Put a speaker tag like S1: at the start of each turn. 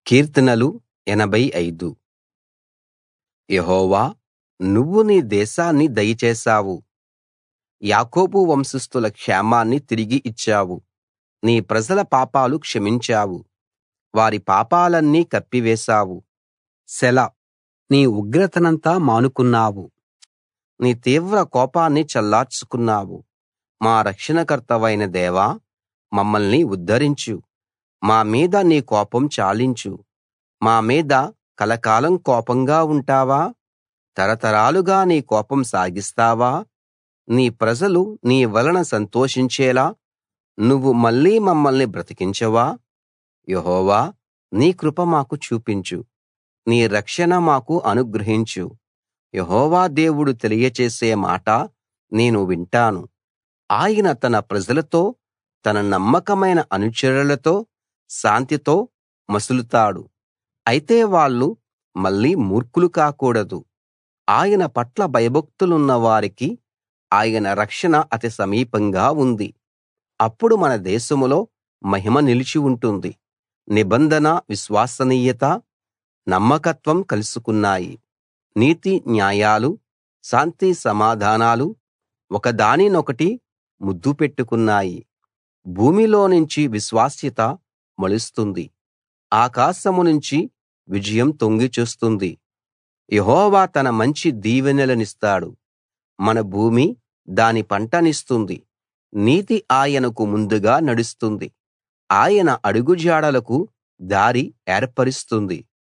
S1: కీర్తనలు 85 యెహోవా నువ్వు నీ దేశాన్ని దయచేశావు యాకోబు వంశస్థుల క్షేమాన్ని తిరిగి ఇచ్చావు నీ ప్రజల పాపాలు క్షమించావు వారి పాపాలన్నీ కప్పివేశావు సెలా నీ ఉగ్రతనంతా మానుకున్నావు నీ తీవ్ర కోపాన్ని చల్లార్చుకున్నావు మా రక్షణకర్తవైన దేవా మమ్మల్ని ఉద్ధరించు మా మీద నీ కోపం చాలించు మా మీద కలకాలం కోపంగా ఉంటావా తరతరాలుగా నీ కోపం సాగిస్తావా నీ ప్రజలు నీ వలన సంతోషించేలా నువ్వు మళ్ళీ మమ్మల్ని బ్రతికించవా యెహోవా నీ కృప మాకు చూపించు నీ రక్షణ మాకు అనుగ్రహించు యెహోవా దేవుడు తెలియచేసే మాట నేను వింటాను ఆయన తన ప్రజలతో తన నమ్మకమైన అనుచరులతో శాంతితో మసులుతాడు అయితే వాళ్ళు మళ్ళీ మూర్ఖులు కాకూడదు ఆయన పట్ల భయభక్తులున్న వారికి ఆయన రక్షణ అతి సమీపంగా ఉంది అప్పుడు మన దేశంలో మహిమ నిలిచి ఉంటుంది నిబంధన విశ్వసనీయత నమ్మకత్వం కలుసుకున్నాయి నీతి న్యాయాలు శాంతి సమాధానాలు ఒకదానినొకటి ముద్దు పెట్టుకున్నాయి భూమిలోనుంచి విశ్వాస్యత మొలుస్తుంది ఆకాశం నుంచి విజయం తొంగి చూస్తుంది యెహోవా తన మంచి దీవెనలనిస్తాడు మన భూమి దాని పంటనిస్తుంది నీతి ఆయనకు ముందుగా నడుస్తుంది ఆయన అడుగుజాడలకు దారి ఏర్పరుస్తుంది